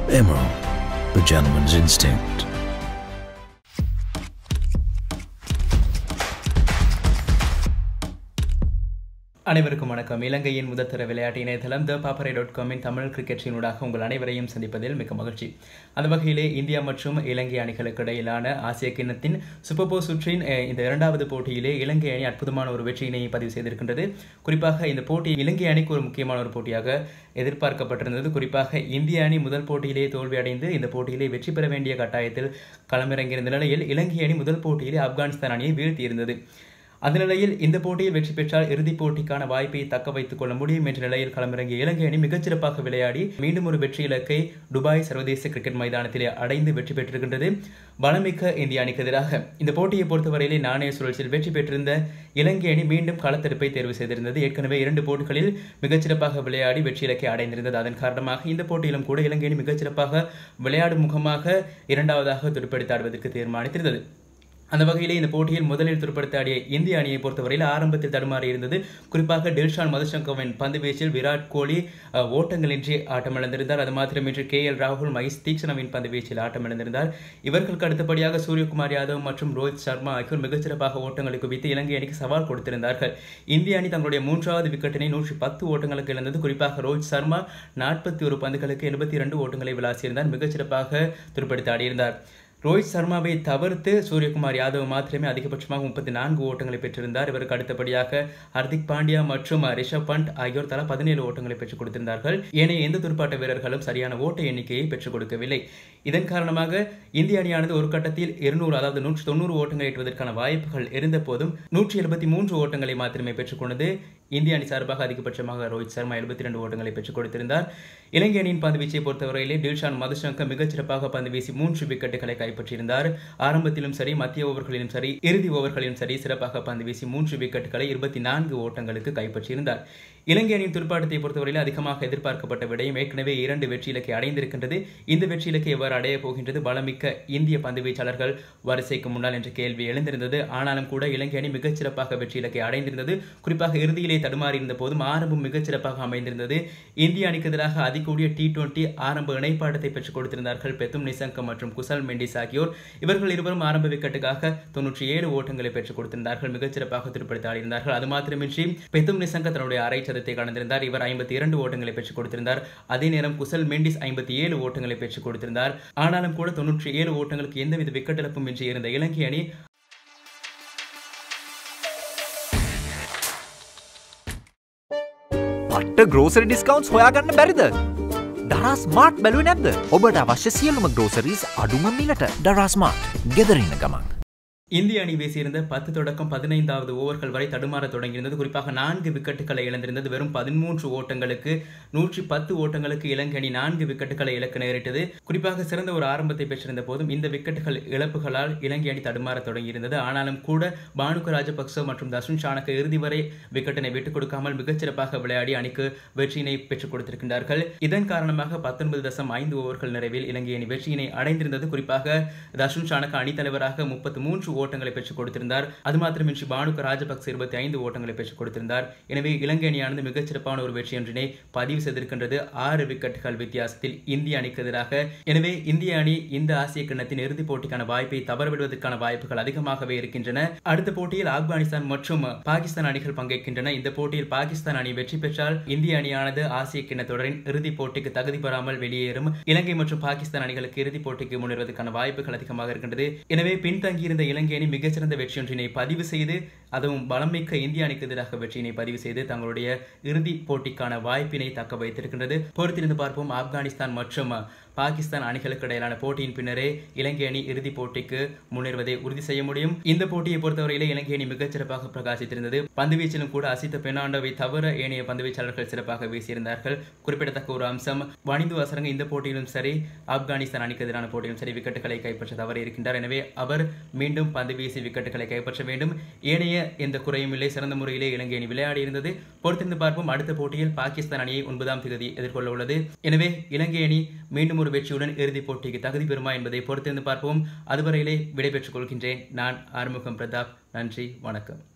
Emerald, the gentleman's instinct. அனைவருக்கும் வணக்கம் இலங்கையின் முதற்தர விளையாட்டு இணையதளம் த பாப்பரை டாட் காமின் தமிழ் கிரிக்கெட்டினூடாக உங்கள் அனைவரையும் சந்திப்பதில் மிக்க மகிழ்ச்சி அந்த வகையிலே இந்தியா மற்றும் இலங்கை அணிகளுக்கு இடையிலான ஆசிய கிண்ணத்தின் சூப்பர் போர் சுற்றின் அஹ், இந்த இரண்டாவது போட்டியிலே இலங்கை அணி அற்புதமான ஒரு வெற்றியினை பதிவு செய்திருக்கின்றது குறிப்பாக இந்த போட்டி இலங்கை அணிக்கு ஒரு முக்கியமான ஒரு போட்டியாக எதிர்பார்க்கப்பட்டிருந்தது குறிப்பாக இந்திய அணி முதல் போட்டியிலே தோல்வியடைந்து இந்த போட்டியிலே வெற்றி பெற வேண்டிய கட்டாயத்தில் களமிறங்கியிருந்த நிலையில் இலங்கை அணி முதல் போட்டியிலே ஆப்கானிஸ்தான் அணியை வீழ்த்தியிருந்தது அந்த நிலையில் இந்த போட்டியில் வெற்றி பெற்றால் இறுதிப் போட்டிக்கான வாய்ப்பை தக்க வைத்துக் கொள்ள முடியும் என்ற நிலையில் களமிறங்கிய இலங்கை அணி மிகச்சிறப்பாக விளையாடி மீண்டும் ஒரு வெற்றி இலக்கை துபாய் சர்வதேச கிரிக்கெட் மைதானத்திலே அடைந்து வெற்றி பெற்றிருக்கின்றது பலமிக்க இந்திய அணிக்கு எதிராக இந்த போட்டியை பொறுத்தவரையிலே நாணய சுழற்சியில் வெற்றி பெற்றிருந்த இலங்கை அணி மீண்டும் களத்தெடுப்பை தேர்வு செய்திருந்தது ஏற்கனவே இரண்டு போட்டிகளில் மிகச்சிறப்பாக விளையாடி வெற்றி இலக்கை அடைந்திருந்தது அதன் காரணமாக இந்த போட்டியிலும் கூட இலங்கை அணி மிகச்சிறப்பாக விளையாடும் முகமாக இரண்டாவதாக துடுப்படுத்தி ஆடுவதற்கு தீர்மானித்திருந்தது அந்த வகையிலே இந்த போட்டியில் முதலில் துடுப்படுத்த ஆடிய இந்திய அணியை பொறுத்தவரையில் ஆரம்பத்தில் தடுமாறி இருந்தது குறிப்பாக டில்ஷான் மதுசங்கவின் பந்து வீச்சில் விராட் கோலி அஹ், ஓட்டங்களின்றி ஆட்டமிழந்திருந்தார் அது மாத்திரமின்றி கே எல் ராகுல் மகேஷ் தீக்ஷணவின் பந்து வீச்சில் ஆட்டமிழந்திருந்தார் இவர்களுக்கு அடுத்தபடியாக சூரியகுமார் யாதவ் மற்றும் ரோஹித் சர்மா ஆகியோர் மிகச்சிறப்பாக ஓட்டங்களை குவித்து இலங்கை அணிக்கு சவால் கொடுத்திருந்தார்கள் இந்திய அணி தங்களுடைய மூன்றாவது விக்கெட்டினை நூற்றி பத்து ஓட்டங்களுக்கு இழந்தது குறிப்பாக ரோஹித் சர்மா நாற்பத்தி ஒரு பந்துகளுக்கு எழுபத்தி இரண்டு ஓட்டங்களை விளாசியிருந்தார் மிகச்சிறப்பாக துடுப்படுத்தி ஆடியிருந்தார் ரோஹித் சர்மாவை தவிர்த்து சூரியகுமார் யாதவ் மாத்திரமே அதிகபட்சமாக முப்பத்தி நான்கு ஓட்டங்களை பெற்றிருந்தார் இவருக்கு அடுத்தபடியாக ஹர்திக் பாண்டியா மற்றும் ரிஷப் பண்ட் ஆகியோர் தலா பதினேழு ஓட்டங்களை பெற்றுக் கொடுத்திருந்தார்கள் ஏனைய எந்த துடுப்பாட்ட வீரர்களும் சரியான ஓட்ட எண்ணிக்கையை பெற்றுக் கொடுக்கவில்லை இதன் காரணமாக இந்திய அணியானது ஒரு கட்டத்தில் இருநூறு அதாவது நூற்றி தொண்ணூறு ஓட்டங்களை எட்டுவதற்கான வாய்ப்புகள் இருந்த போதும் நூற்றி எழுபத்தி மூன்று ஓட்டங்களை மாத்திரமே பெற்றுக்கொண்டது இந்திய அணி சார்பாக அதிகபட்சமாக ரோஹித் சர்மா எழுபத்தி ரெண்டு ஓட்டங்களை பெற்றுக் கொடுத்திருந்தார் இலங்கை அணியின் பந்து வீச்சை பொறுத்தவரையிலே டில்ஷான் மதுசங்கர் மிகச்சிறப்பாக பந்து வீசி மூன்று விக்கெட்டுகளை கைப்பற்றியிருந்தார் ஆரம்பத்திலும் சரி மத்திய ஓவர்களிலும் சரி இறுதி ஓவர்களிலும் சரி சிறப்பாக பந்து வீசி மூன்று விக்கெட்டுகளை இருபத்தி நான்கு ஓட்டங்களுக்கு கைப்பற்றியிருந்தார் இலங்கை அணியின் துடுப்பாட்டத்தை பொறுத்தவரையில் அதிகமாக எதிர்பார்க்கப்பட்ட விடயம் ஏற்கனவே இரண்டு வெற்றி இலக்கை அடைந்திருக்கின்றது இந்த வெற்றி இலக்கை எவ்வாறு அடைய போகின்றது பலமிக்க இந்திய பந்து வீச்சாளர்கள் வரிசைக்கு முன்னால் என்ற கேள்வி எழுந்திருந்தது ஆனாலும் கூட இலங்கை அணி மிகச்சிறப்பாக வெற்றி இலக்கை அடைந்திருந்தது குறிப்பாக இறுதியிலே தடுமாறி இருந்த போதும் ஆரம்பம் மிகச்சிறப்பாக அமைந்திருந்தது இந்திய அணிக்கு எதிராக அதிகூடிய டி டுவெண்டி ஆரம்ப இணைப்பாட்டத்தை பெற்றுக் கொடுத்திருந்தார்கள் பெத்தும் நிசங்கம் மற்றும் குசல் மெண்டிஸ் ஆகியோர் இவர்கள் இருவரும் ஆரம்ப விக்கெட்டுக்காக தொன்னூற்றி ஏழு ஓட்டங்களை பெற்றுக் கொடுத்திருந்தார்கள் மிகச்சிறப்பாக துடுப்படுத்தி ஆடியிருந்தார்கள் அது மாத்திரமின்றி பெத்தும் நிசங்க தன்னுடைய அரை சதத்தை கடந்திருந்தார் இவர் ஐம்பத்தி இரண்டு ஓட்டங்களை பெற்றுக் கொடுத்திருந்தார் அதே நேரம் குசல் மெண்டிஸ் ஐம்பத்தி ஏழு ஓட்டங்களை பெற்றுக் கொடுத்திருந்தார் ஆனாலும் கூட தொன்னூற்றி ஏழு ஓட்டங்களுக்கு எந்தவித விக்கெட் இழப்பும் இன்றி இருந்த இலங்கை அணி පට්ට ග්‍රෝසරි ඩිස්කවන්ස් හොයාගන්න බැරිද. දරස් මාට් බැලුව නැද්ද ඔබට අවශ්‍ය සියලුම ග්‍රෝසරීස් අඩුම මිලට දරස්මාට් ගෙදරන්න ගමන්. இந்திய அணி வீசியிருந்த பத்து தொடக்கம் பதினைந்தாவது ஓவர்கள் வரை தடுமாற தொடங்கியிருந்தது குறிப்பாக நான்கு விக்கெட்டுகளை இழந்திருந்தது வெறும் பதிமூன்று ஓட்டங்களுக்கு நூற்றி பத்து ஓட்டங்களுக்கு இலங்கை அணி நான்கு விக்கெட்டுகளை இழக்க நேரிட்டது குறிப்பாக சிறந்த ஒரு ஆரம்பத்தை பெற்றிருந்த போதும் இந்த விக்கெட்டுகள் இழப்புகளால் இலங்கை அணி தடுமாற தொடங்கியிருந்தது ஆனாலும் கூட பானுக ராஜபக்ச மற்றும் தர்ஷன் சாணக்க இறுதி வரை விக்கெட்டினை விட்டுக் கொடுக்காமல் மிகச்சிறப்பாக விளையாடி அணிக்கு வெற்றியினை பெற்றுக் கொடுத்திருக்கின்றார்கள் இதன் காரணமாக பத்தொன்பது தசம் ஐந்து ஓவர்கள் நிறைவில் இலங்கை அணி வெற்றியினை அடைந்திருந்தது குறிப்பாக தர்ஷன் சாணக்க அணித்தலைவராக முப்பத்தி மூன்று ஓட்டங்களை பெற்றுக் கொடுத்திருந்தார் அது மாத்திரமின்றி பானுக ராஜபக்ச இருபத்தி ஐந்து ஓட்டங்களை பெற்றுக் கொடுத்திருந்தார் எனவே இலங்கை அணியானது மிகச்சிறப்பான ஒரு வெற்றி ஒன்றினை பதிவு செய்திருக்கின்றது ஆறு விக்கெட்டுகள் வித்தியாசத்தில் இந்திய அணிக்கு எதிராக எனவே இந்திய அணி இந்த ஆசிய கிண்ணத்தின் இறுதிப் போட்டிக்கான வாய்ப்பை தவறவிடுவதற்கான வாய்ப்புகள் அதிகமாகவே இருக்கின்றன அடுத்த போட்டியில் ஆப்கானிஸ்தான் மற்றும் பாகிஸ்தான் அணிகள் பங்கேற்கின்றன இந்த போட்டியில் பாகிஸ்தான் அணி வெற்றி பெற்றால் இந்திய அணியானது ஆசிய கிண்ண தொடரின் இறுதிப் போட்டிக்கு தகுதி பெறாமல் வெளியேறும் இலங்கை மற்றும் பாகிஸ்தான் அணிகளுக்கு இறுதிப் போட்டிக்கு முன்னேறுவதற்கான வாய்ப்புகள் அதிகமாக இருக்கின்றது எனவே பின்தங்கியிருந்த இலங்கை அணி மிகச்சிறந்த வெற்றியொன்றினை பதிவு செய்து அதுவும் பலமிக்க இந்திய அணிக்கு எதிராக வெற்றியினை பதிவு செய்து தங்களுடைய இறுதிப் போட்டிக்கான வாய்ப்பினை தக்க வைத்திருக்கின்றது பொறுத்திருந்து பார்ப்போம் ஆப்கானிஸ்தான் மற்றும் பாகிஸ்தான் அணிகளுக்கு இடையிலான போட்டியின் பின்னரே இலங்கை அணி இறுதிப் போட்டிக்கு முன்னேறுவதை உறுதி செய்ய முடியும் இந்த போட்டியை பொறுத்தவரையிலே இலங்கை அணி மிகச்சிறப்பாக பிரகாசித்திருந்தது பந்துவீச்சிலும் கூட அசித்த பெர்னாண்டோவை தவிர ஏனைய பந்துவீச்சாளர்கள் சிறப்பாக வீசியிருந்தார்கள் குறிப்பிடத்தக்க ஒரு அம்சம் வனிந்து அசரங்க இந்த போட்டியிலும் சரி ஆப்கானிஸ்தான் அணிக்கு எதிரான போட்டியிலும் சரி விக்கெட்டுகளை கைப்பற்ற தவறி இருக்கின்றார் எனவே அவர் மீண்டும் பந்து வீசி விக்கெட்டுகளை கைப்பற்ற வேண்டும் ஏனைய எந்த குறையும் இல்லை சிறந்த முறையிலே இலங்கை அணி விளையாடி இருந்தது பொறுத்திருந்து பார்ப்போம் அடுத்த போட்டியில் பாகிஸ்தான் அணியை ஒன்பதாம் தேதி எதிர்கொள்ள உள்ளது எனவே இலங்கை அணி மீண்டும் ஒரு வெற்றியுடன் இறுதிப் போட்டிக்கு தகுதி பெறுமா என்பதை பொறுத்திருந்து பார்ப்போம் அதுவரையிலே விடைபெற்றுக் கொள்கின்றேன் நான் ஆறுமுகம் பிரதாப் நன்றி வணக்கம்